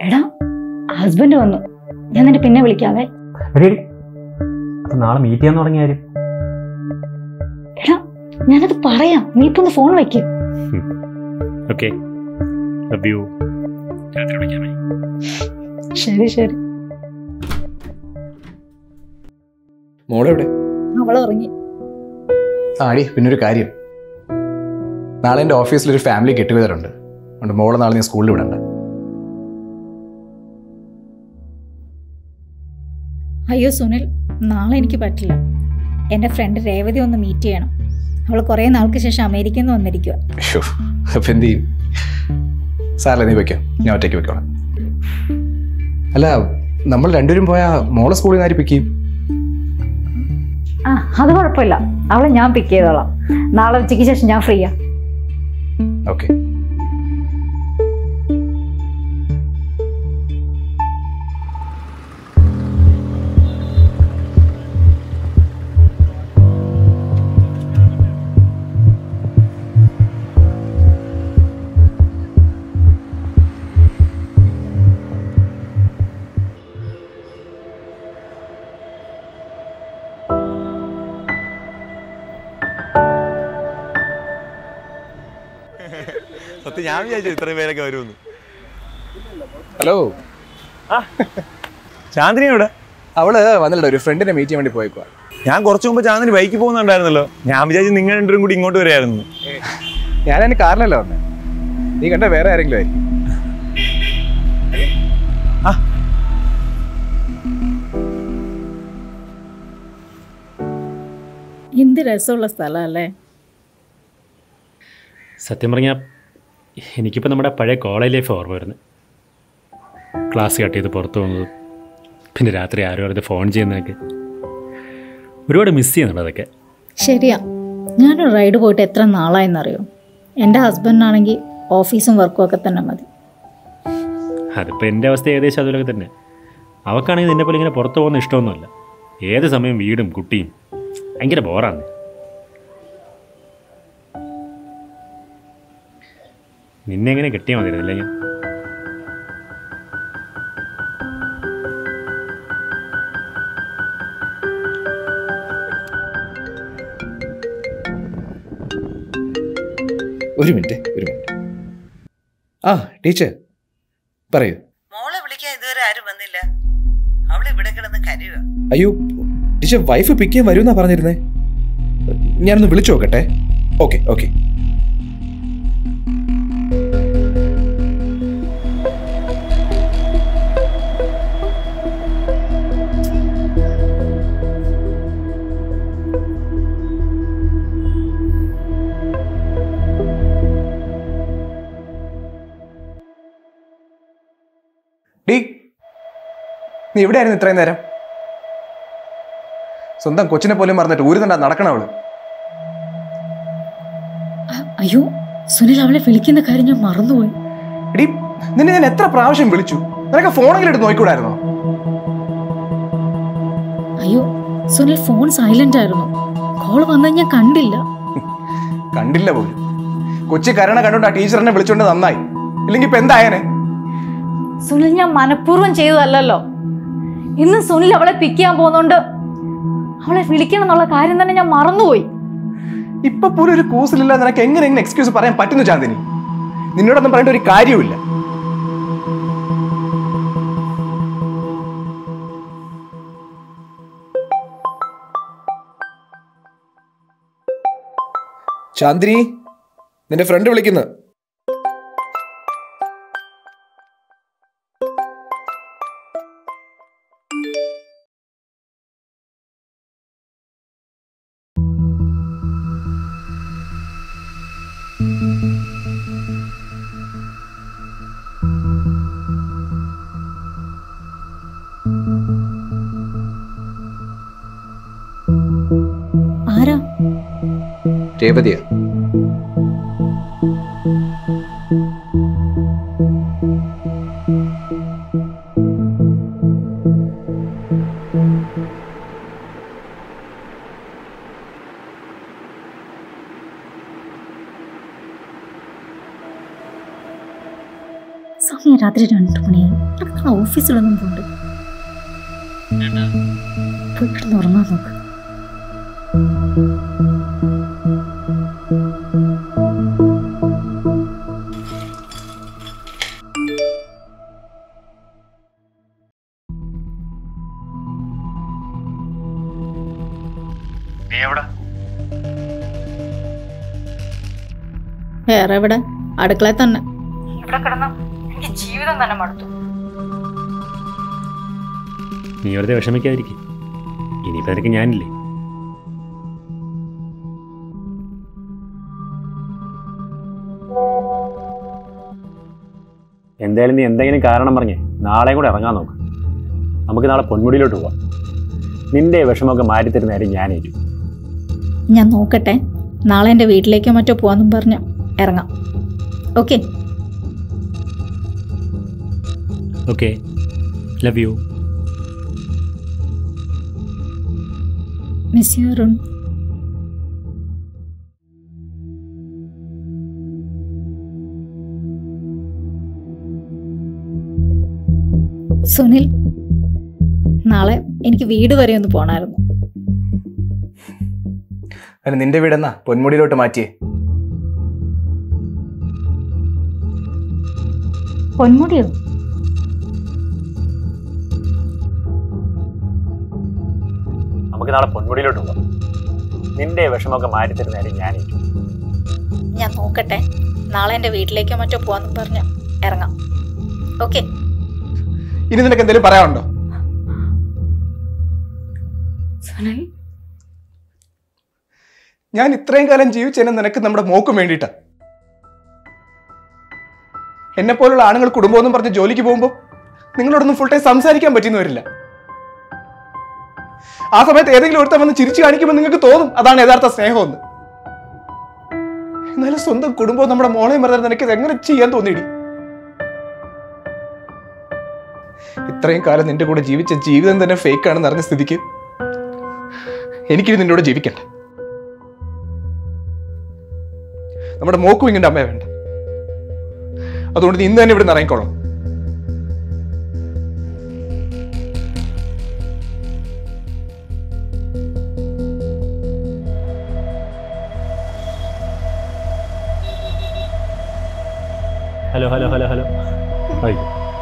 എടാ ഹസ്ബൻഡ് വന്നു ഞാൻ നിന്നെ പിന്നെ വിളിക്കാവേ എടീ അപ്പൊ നാളെ മീറ്റ് ചെയ്യാൻ തുടങ്ങിയാലും എടാ ഞാനത് പറയാം നീ ഇപ്പൊ ഒന്ന് ഫോൺ വയ്ക്ക് ഓക്കെ ലവ് യു രാത്രി വിളിക്കാമേ ശരി ശരി മോളെവിടെ അവളെ ഇറങ്ങി ആ അടി പിന്നെ ഒരു കാര്യം നാളെ എൻ്റെ ഓഫീസിൽ ഒരു ഫാമിലി ഗെറ്റ് ടുഗദർ ഉണ്ട് അതുകൊണ്ട് മോളെ നാളെ ഞാൻ സ്കൂളിൽ വിടണ്ട അയ്യോ സുനിൽ നാളെ എനിക്ക് പറ്റില്ല എൻ്റെ ഫ്രണ്ട് രേവതി ഒന്ന് മീറ്റ് ചെയ്യണം അവൾ കുറേ നാൾക്ക് ശേഷം അമേരിക്കയിൽ നിന്ന് വന്നിരിക്കുക അയ്യോ അപ്പം എന്ത് ചെയ്യും സാറല്ലേ നീ വെക്കാം ഞാൻ ഒറ്റയ്ക്ക് വെക്കോളാം അല്ല നമ്മൾ രണ്ടുപേരും പോയാൽ മോളെ സ്കൂളിൽ നിന്ന് ആര് പിക്ക് ചെയ്യും ആ അത് കുഴപ്പമില്ല അവളെ ഞാൻ പിക്ക് ചെയ്തോളാം നാളെ ഉച്ചയ്ക്ക് ശേഷം ഞാൻ ഫ്രീയാ ഓക്കെ സത്യം ഞാൻ വിചാരിച്ചു ഇത്രയും പേരൊക്കെ വരുമെന്ന് ഹലോ ചാന്ദിനി എവിടെ അവള് വന്നില്ല ഒരു ഫ്രണ്ടിനെ മീറ്റ് ചെയ്യാൻ വേണ്ടി പോയേക്കുവാ ഞാൻ കുറച്ചു മുമ്പ് ചാന്ദിനി ബൈക്കിൽ പോകുന്നുണ്ടായിരുന്നല്ലോ ഞാൻ വിചാരിച്ചു നിങ്ങൾ രണ്ടുപേരും കൂടി ഇങ്ങോട്ട് വരായിരുന്നു ഞാൻ എൻ്റെ കാറിലല്ല വന്നേ നീ കണ്ട വേറെ ആരെങ്കിലും ആയിരിക്കും എന്ത് രസമുള്ള സ്ഥലമല്ലേ സത്യം പറഞ്ഞാൽ എനിക്കിപ്പോൾ നമ്മുടെ പഴയ കോളേജ് ലൈഫ് ഓർമ്മ വരുന്നത് ക്ലാസ് കട്ട് ചെയ്ത് പുറത്തു പോകുന്നത് പിന്നെ രാത്രി ആരും അറിയാതെ ഫോൺ ചെയ്യുന്നതൊക്കെ ഒരുപാട് മിസ് ചെയ്യുന്നുണ്ട് അതൊക്കെ ശരിയാ ഞാനൊരു റൈഡ് പോയിട്ട് എത്ര നാളായെന്നറിയോ എൻ്റെ ഹസ്ബൻഡിനാണെങ്കിൽ ഓഫീസും വർക്കും ഒക്കെ തന്നെ മതി അതിപ്പോൾ എൻ്റെ അവസ്ഥ ഏകദേശം അതുപോലൊക്കെ തന്നെ അവക്കാണെങ്കിൽ നിന്നെ പോലെ ഇങ്ങനെ പുറത്തു പോകുന്ന ഇഷ്ടമൊന്നുമല്ല ഏത് സമയം വീടും കുട്ടിയും ഭയങ്കര ബോറാണ് നിന്നെ എങ്ങനെ കെട്ടിയാൽ മതിയായിരുന്നില്ല ഞാൻ ഒരു മിനിറ്റ് ഒരു മിനിറ്റ് ആ ടീച്ചർ പറയൂ മോളെ വിളിക്കാൻ ഇതുവരെ ആരും വന്നില്ല അവള് ഇവിടെ കിടന്ന് കരയുക അയ്യോ ടീച്ചർ വൈഫ് പിക്ക് ചെയ്യാൻ വരുമെന്നാ പറഞ്ഞിരുന്നേ ഞാനൊന്ന് വിളിച്ചു നോക്കട്ടെ ഓക്കെ ഓക്കെ ഡീ നീ എവിടെയായിരുന്നു ഇത്രയും നേരം സ്വന്തം കൊച്ചിനെ പോലും മറന്നിട്ട് ഊരുന്നുണ്ടാ നടക്കണം അവള് അയ്യോ സുനിൽ അവളെ വിളിക്കുന്ന കാര്യം ഞാൻ മറന്നുപോയി എടി നിന്നെ ഞാൻ എത്ര പ്രാവശ്യം വിളിച്ചു നിനക്ക് ഫോണെങ്കിലും എടുത്ത് നോക്കിക്കൂടായിരുന്നോ അയ്യോ സുനിൽ ഫോൺ സൈലന്റ് ആയിരുന്നു കോൾ വന്നാൽ ഞാൻ കണ്ടില്ല കണ്ടില്ല പോലും കൊച്ചി കരണ കണ്ടോണ്ട് ആ ടീച്ചറിനെ വിളിച്ചോണ്ട് നന്നായി ഇല്ലെങ്കിൽ ഇപ്പൊ എന്തായനെ സുനിൽ ഞാൻ മനഃപൂർവ്വം ചെയ്തതല്ലല്ലോ ഇന്ന് സുനിൽ അവളെ പിക്ക് ചെയ്യാൻ പോകുന്നോണ്ട് അവളെ വിളിക്കണം എന്നുള്ള കാര്യം തന്നെ ഞാൻ മറന്നുപോയി ഇപ്പൊ പോലും ഒരു കൂസിലില്ല നിനക്ക് എങ്ങനെ എങ്ങനെ എക്സ്ക്യൂസ് പറയാൻ പറ്റുന്നു ചാന്ദിനി നിന്നോടൊന്നും പറയേണ്ട ഒരു കാര്യവുമില്ല ചാന്ദിനി നിന്റെ ഫ്രണ്ട് വിളിക്കുന്നു ആരാ രേവതിയ സമയം രാത്രി രണ്ടു മണിയായി നിനക്ക് നാളെ ഓഫീസിലൊന്നും പോണ്ട് പോയി കിടന്ന് ഉറങ്ങാൻ നോക്ക് നീ എവിടെ വേറെ എവിടെ അടുക്കളയിൽ തന്നെ ഇവിടെ കിടന്ന് എനിക്ക് ജീവിതം തന്നെ മടുത്തു നീ വെറുതെ വിഷമിക്കാതിരിക്കും ഇനിയിപ്പോൾ നിനക്ക് ഞാനില്ലേ എന്തായാലും നീ എന്തെങ്കിലും കാരണം പറഞ്ഞേ നാളെയും കൂടെ ഇറങ്ങാൻ നോക്ക് നമുക്ക് നാളെ പൊന്മുടിയിലോട്ട് പോവാം നിന്റെ വിഷമമൊക്കെ മാറ്റിത്തരുന്ന ഞാനേക്കും ഞാൻ നോക്കട്ടെ നാളെ എൻ്റെ വീട്ടിലേക്കോ മറ്റോ പോവാന്നും പറഞ്ഞ് ഇറങ്ങാം okay okay love you miss you Arun Sunil നാളെ എനിക്ക് വീട് വരെ ഒന്ന് പോണായിരുന്നു അതിന് നിന്റെ വീടെന്നാ പൊന്മുടിയിലോട്ട് മാറ്റിയേ പൊന്മുടിയോ നമുക്ക് നാളെ പൊന്മുടിയിലോട്ട് പോവാം നിന്റെ വിഷമമൊക്കെ മാറ്റിത്തരുന്ന ഞാനേക്കും ഞാൻ നോക്കട്ടെ നാളെ എൻ്റെ വീട്ടിലേക്കോ മറ്റോ പോവാന്നും പറഞ്ഞ് ഇറങ്ങാം ഓക്കെ ഇനി നിനക്ക് എന്തെങ്കിലും പറയാനുണ്ടോ സുനിൽ ഞാൻ ഇത്രയും കാലം ജീവിച്ചതിന് നിനക്ക് നമ്മുടെ മോക്കും വേണ്ടിയിട്ടാ എന്നെ പോലുള്ള ആണുങ്ങൾ കുടുംബമൊന്നും പറഞ്ഞ് ജോലിക്ക് പോകുമ്പോൾ നിങ്ങളോടൊന്നും ഫുൾ ടൈം സംസാരിക്കാൻ പറ്റിയെന്ന് വരില്ല ആ സമയത്ത് ഏതെങ്കിലും ഒരുത്തൻ വന്ന് ചിരിച്ചു കാണിക്കുമ്പോൾ നിങ്ങൾക്ക് തോന്നും അതാണ് യഥാർത്ഥ സ്നേഹമെന്ന് എന്നാലും സ്വന്തം കുടുംബവും നമ്മുടെ മോളെയും പറഞ്ഞാൽ നിനക്ക് ഇത് എങ്ങനെ ചെയ്യാൻ തോന്നിയിടി ഇത്രയും കാലം നിന്റെ കൂടെ ജീവിച്ച ജീവിതം തന്നെ ഫേക്ക് ആണെന്ന് അറിഞ്ഞ സ്ഥിതിക്ക് എനിക്കിനി നിന്നോട് ജീവിക്കണ്ട നമ്മുടെ മോക്കും ഇങ്ങനെ അമ്മയെ വേണ്ട അതുകൊണ്ട് നീ ഇന്ന് തന്നെ ഇവിടെ ഇറങ്ങിക്കോളാം ഹലോ ഹലോ ഹലോ ഹലോ അയ്യോ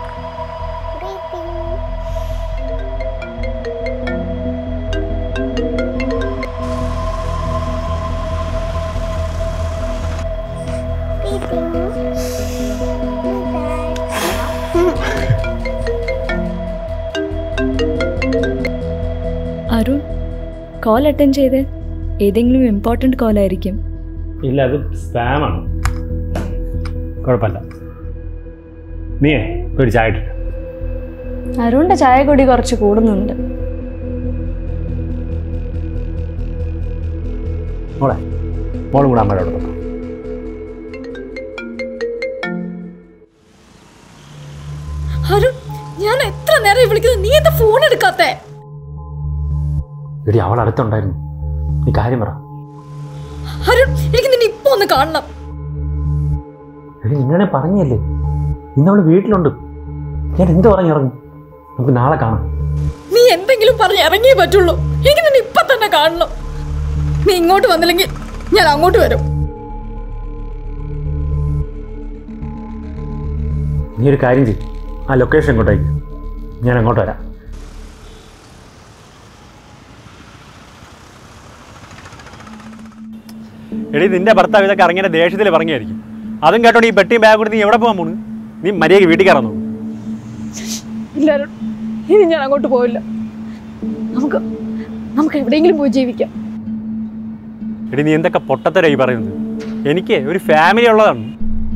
അരുൺ കോൾ അറ്റൻഡ് ചെയ്ത് ഏതെങ്കിലും ഇമ്പോർട്ടൻറ്റ് കോൾ ആയിരിക്കും ഇല്ല അത് സ്പാമാണ് കുഴപ്പമില്ല നീയേ ഒരു ചായ ഇട്ടിട്ട് അരുണിൻ്റെ ചായ കൂടി കുറച്ച് കൂടുന്നുണ്ട് മോളെ മോളും കൂടെ അമ്മയുടെ അടുത്ത് അരുൺ ഞാൻ എത്ര നേരം വിളിക്കുന്നത് നീ എന്താ ഫോൺ എടുക്കാത്തേ എടി അവൾ അടുത്തുണ്ടായിരുന്നു നീ കാര്യം പറ അരുൺ എനിക്ക് നിന്നെ ഇപ്പൊ ഒന്ന് കാണണം എടി നിങ്ങളെ പറഞ്ഞല്ലേ ഇന്ന് അവള് വീട്ടിലുണ്ട് ഞാൻ എന്ത് പറഞ്ഞ് ഇറങ്ങും നമുക്ക് നാളെ കാണാം നീ എന്തെങ്കിലും പറഞ്ഞ് ഇറങ്ങിയേ പറ്റുള്ളൂ എനിക്ക് നിന്നെ ഇപ്പൊ തന്നെ കാണണം നീ ഇങ്ങോട്ട് വന്നില്ലെങ്കിൽ ഞാൻ അങ്ങോട്ട് വരും നീ ഒരു കാര്യം ചെയ്യും ആ ലൊക്കേഷൻ ഇങ്ങോട്ടേക്ക് ഞാൻ അങ്ങോട്ട് വരാം എടി നിന്റെ ഭർത്താവ് ഇതൊക്കെ ഇറങ്ങിയ ദേഷ്യത്തിൽ പറഞ്ഞായിരിക്കും അതും കേട്ടോണ്ട് ഈ പെട്ടിയും ബാഗ് കൊടുത്ത് നീ എവിടെ പോകാൻ പോണ് നീ മര്യാദയ്ക്ക് വീട്ടിൽ കയറാൻ നോക്കും ഇല്ല അരുൺ ഇനി ഞാൻ അങ്ങോട്ട് പോവില്ല നമുക്ക് നമുക്ക് എവിടെയെങ്കിലും പോയി ജീവിക്കാം എടി നീ എന്തൊക്കെ പൊട്ടത്തരായി പറയുന്നത് എനിക്ക് ഒരു ഫാമിലി ഉള്ളതാണ്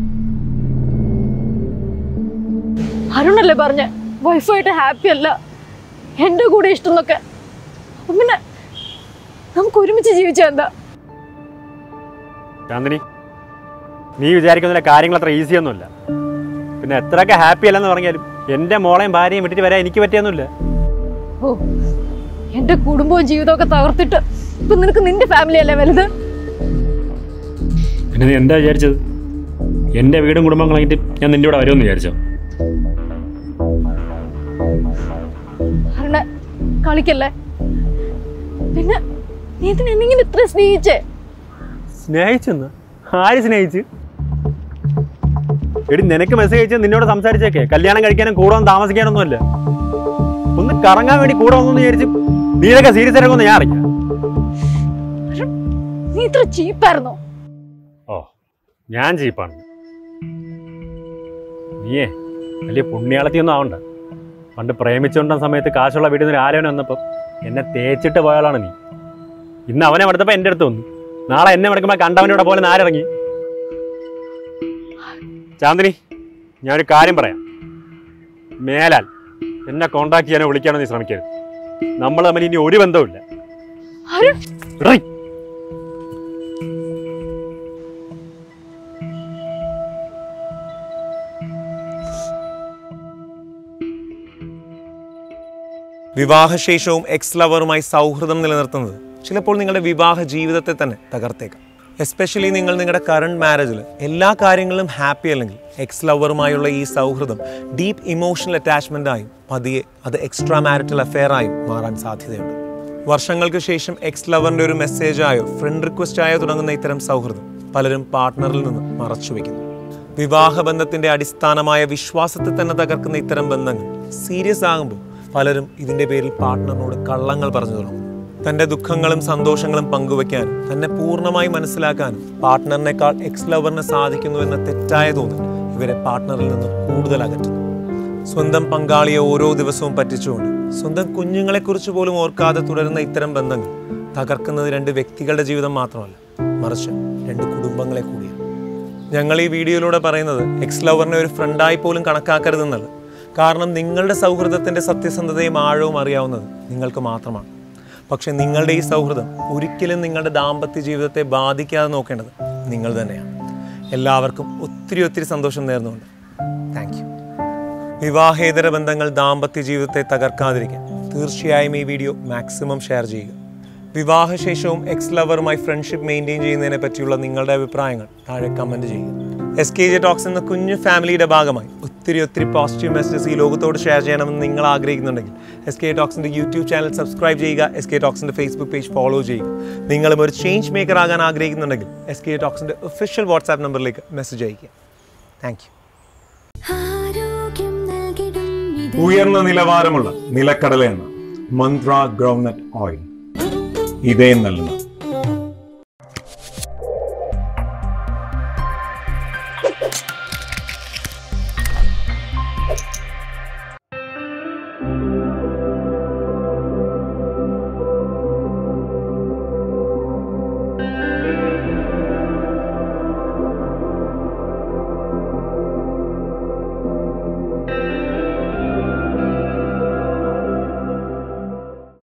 അരുണല്ലേ പറഞ്ഞ വൈഫായിട്ട് ഹാപ്പി അല്ല എൻ്റെ കൂടെ ഇഷ്ടം എന്നൊക്കെ അപ്പൊ പിന്നെ നമുക്ക് ഒരുമിച്ച് ജീവിച്ചാ എന്താ ചാന്ദിനി നീ വിചാരിക്കുന്ന കാര്യങ്ങൾ അത്ര ഈസി ഒന്നുമില്ല പിന്നെ എത്രയൊക്കെ ഹാപ്പി അല്ലെന്ന് പറഞ്ഞാലും എൻ്റെ മോളെയും ഭാര്യയും വിട്ടിട്ട് വരാൻ എനിക്ക് പറ്റിയൊന്നുമില്ല ഓ എൻ്റെ കുടുംബവും ജീവിതമൊക്കെ തകർത്തിട്ട് ഇപ്പൊ നിനക്ക് നിന്റെ ഫാമിലി അല്ലേ വലുത് പിന്നെ നീ എന്താ വിചാരിച്ചത് എൻ്റെ വീടും കുടുംബം കളഞ്ഞിട്ട് ഞാൻ നിൻ്റെ കൂടെ വരുമെന്ന് വിചാരിച്ചോ കളിക്കല്ലേ പിന്നെ നീ ഇതിനെ എന്തെങ്കിലും ഇത്ര സ്നേഹിച്ചേ സ്നേഹിച്ചെന്ന് ആര് സ്നേഹിച്ച് എടി നിനക്ക് മെസ്സേജ് അയച്ചാൽ നിന്നോട് സംസാരിച്ചേക്കെ കല്യാണം കഴിക്കാനും കൂടെ വന്ന് താമസിക്കാനൊന്നും അല്ല ഒന്ന് കറങ്ങാൻ വേണ്ടി കൂടെ വന്നു വിചാരിച്ച് നീനൊക്കെ സീരിയസ് ആയിട്ടൊന്നും ഞാൻ അറിയാം നീ ഇത്ര ചീപ്പായിരുന്നോ ഓ ഞാൻ ചീപ്പാണ് നീയേ വലിയ പുണ്യാളത്തിയൊന്നും ആവണ്ട പണ്ട് പ്രേമിച്ചുകൊണ്ട സമയത്ത് കാശുള്ള വീട്ടിൽ നിന്ന് ഒരു ആലോചന വന്നപ്പം എന്നെ തേച്ചിട്ട് പോയാളാണ് നീ ഇന്ന് അവനെ മടുത്തപ്പോൾ എൻ്റെ അടുത്ത് വന്നു നാളെ എന്നെ മടുക്കുമ്പോൾ കണ്ടവൻ്റെ കൂടെ പോലെ ആരിറങ്ങി ചാന്ദിനി ഞാനൊരു കാര്യം പറയാം മേലാൽ എന്നെ കോണ്ടാക്ട് ചെയ്യാനോ വിളിക്കാനോ നീ ശ്രമിക്കരുത് നമ്മൾ തമ്മിൽ ഇനി ഒരു ബന്ധവുമില്ല അരുൺ എടീ, വിവാഹശേഷവും എക്സ് ലവറുമായി സൗഹൃദം നിലനിർത്തുന്നത് ചിലപ്പോൾ നിങ്ങളുടെ വിവാഹ ജീവിതത്തെ തന്നെ തകർത്തേക്കാം എസ്പെഷ്യലി നിങ്ങൾ നിങ്ങളുടെ കറണ്ട് മാരേജിൽ എല്ലാ കാര്യങ്ങളിലും ഹാപ്പി അല്ലെങ്കിൽ എക്സ് ലവറുമായുള്ള ഈ സൗഹൃദം ഡീപ്പ് ഇമോഷണൽ അറ്റാച്ച്മെൻ്റ് ആയും പതിയെ അത് എക്സ്ട്രാ മാരിറ്റൽ അഫെയർ ആയും മാറാൻ സാധ്യതയുണ്ട് വർഷങ്ങൾക്ക് ശേഷം എക്സ് ലവറിൻ്റെ ഒരു മെസ്സേജായോ ഫ്രണ്ട് റിക്വസ്റ്റായോ തുടങ്ങുന്ന ഇത്തരം സൗഹൃദം പലരും പാർട്ട്ണറിൽ നിന്ന് മറച്ചു വയ്ക്കുന്നു വിവാഹബന്ധത്തിന്റെ അടിസ്ഥാനമായ വിശ്വാസത്തെ തന്നെ തകർക്കുന്ന ഇത്തരം ബന്ധങ്ങൾ സീരിയസ് ആകുമ്പോൾ പലരും ഇതിന്റെ പേരിൽ പാർട്ട്ണറിനോട് കള്ളങ്ങൾ പറഞ്ഞു തുടങ്ങും തന്റെ ദുഃഖങ്ങളും സന്തോഷങ്ങളും പങ്കുവെക്കാനും തന്നെ പൂർണ്ണമായി മനസ്സിലാക്കാനും പാർട്ട്ണറിനേക്കാൾ എക്സ് ലവറിന് സാധിക്കുന്നു എന്ന തെറ്റായ തോന്നൽ ഇവരെ പാർട്ട്ണറിൽ നിന്ന് കൂടുതൽ അകറ്റുന്നു സ്വന്തം പങ്കാളിയെ ഓരോ ദിവസവും പറ്റിച്ചുകൊണ്ട് സ്വന്തം കുഞ്ഞുങ്ങളെക്കുറിച്ച് പോലും ഓർക്കാതെ തുടരുന്ന ഇത്തരം ബന്ധങ്ങൾ തകർക്കുന്നത് രണ്ട് വ്യക്തികളുടെ ജീവിതം മാത്രമല്ല മറിച്ച് രണ്ട് കുടുംബങ്ങളെ കൂടിയാണ് ഞങ്ങൾ ഈ വീഡിയോയിലൂടെ പറയുന്നത് എക്സ് ലവറിനെ ഒരു ഫ്രണ്ടായി പോലും കണക്കാക്കരുതെന്നല്ല കാരണം നിങ്ങളുടെ സൗഹൃദത്തിൻ്റെ സത്യസന്ധതയും ആഴവും അറിയാവുന്നത് നിങ്ങൾക്ക് മാത്രമാണ് പക്ഷെ നിങ്ങളുടെ ഈ സൗഹൃദം ഒരിക്കലും നിങ്ങളുടെ ദാമ്പത്യ ജീവിതത്തെ ബാധിക്കാതെ നോക്കേണ്ടത് നിങ്ങൾ തന്നെയാണ് എല്ലാവർക്കും ഒത്തിരി ഒത്തിരി സന്തോഷം നേർന്നുകൊണ്ട് താങ്ക് യു വിവാഹേതര ബന്ധങ്ങൾ ദാമ്പത്യ ജീവിതത്തെ തകർക്കാതിരിക്കാൻ തീർച്ചയായും ഈ വീഡിയോ മാക്സിമം ഷെയർ ചെയ്യുക വിവാഹശേഷവും എക്സ് ലവറുമായി ഫ്രണ്ട്ഷിപ്പ് മെയിൻറ്റെയിൻ ചെയ്യുന്നതിനെ പറ്റിയുള്ള നിങ്ങളുടെ അഭിപ്രായങ്ങൾ താഴെ കമൻറ്റ് ചെയ്യുക എസ് കെ ജെ ടോക്സ് എന്ന കുഞ്ഞു ഫാമിലിയുടെ ഭാഗമായി ഒത്തിരി ഒത്തിരി പോസിറ്റീവ് മെസ്സേജസ് ഈ ലോകത്തോട് ഷെയർ ചെയ്യണമെന്ന് നിങ്ങൾ ആഗ്രഹിക്കുന്നുണ്ടെങ്കിൽ എസ് കെ ടോക്സിൻ്റെ യൂട്യൂബ് ചാനൽ സബ്സ്ക്രൈബ് ചെയ്യുക എസ് കെ ടോക്സിൻ്റെ ഫേസ്ബുക്ക് പേജ് ഫോളോ ചെയ്യുക നിങ്ങളും ഒരു ചേഞ്ച് മേക്കർ ആകാൻ ആഗ്രഹിക്കുന്നുണ്ടെങ്കിൽ എസ് കെ ടോക്സിൻ്റെ ഒഫീഷ്യൽ വാട്സാപ്പ് നമ്പറിലേക്ക് മെസ്സേജ് അയയ്ക്കുക താങ്ക് യു ആരോഗ്യം നൽകിടും ഇത് ഉയർന്ന നിലവാരമുള്ള നിലക്കടല എണ്ണ മന്ത്ര ഗ്രൗണ്ട്നട്ട് ഓയിൽ ഇതേ നൽകുന്ന